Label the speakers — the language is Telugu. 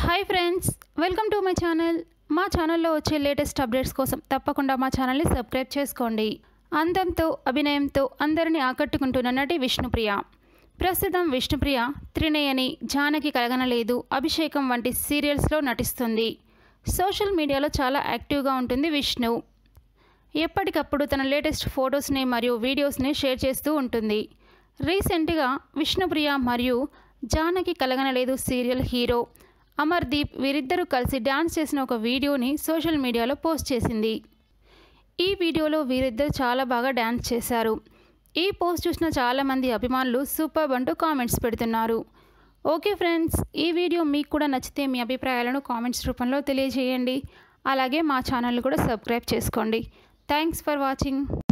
Speaker 1: hi friends welcome to my channel మా ఛానల్లో వచ్చే లేటెస్ట్ అప్డేట్స్ కోసం తప్పకుండా మా ఛానల్ని సబ్స్క్రైబ్ చేసుకోండి అందంతో అభినయంతో అందరినీ ఆకట్టుకుంటున్న నటి విష్ణుప్రియ ప్రస్తుతం విష్ణుప్రియ త్రినయని జానకి కలగనలేదు అభిషేకం వంటి సీరియల్స్లో నటిస్తుంది సోషల్ మీడియాలో చాలా యాక్టివ్గా ఉంటుంది విష్ణు ఎప్పటికప్పుడు తన లేటెస్ట్ ఫొటోస్ని మరియు వీడియోస్ని షేర్ చేస్తూ ఉంటుంది రీసెంట్గా విష్ణుప్రియ మరియు జానకి కలగనలేదు సీరియల్ హీరో అమర్దీప్ వీరిద్దరూ కలిసి డ్యాన్స్ చేసిన ఒక వీడియోని సోషల్ మీడియాలో పోస్ట్ చేసింది ఈ వీడియోలో వీరిద్దరు చాలా బాగా డ్యాన్స్ చేశారు ఈ పోస్ట్ చూసిన చాలామంది అభిమానులు సూపర్ అంటూ కామెంట్స్ పెడుతున్నారు ఓకే ఫ్రెండ్స్ ఈ వీడియో మీకు కూడా నచ్చితే మీ అభిప్రాయాలను కామెంట్స్ రూపంలో తెలియజేయండి అలాగే మా ఛానల్ కూడా సబ్స్క్రైబ్ చేసుకోండి థ్యాంక్స్ ఫర్ వాచింగ్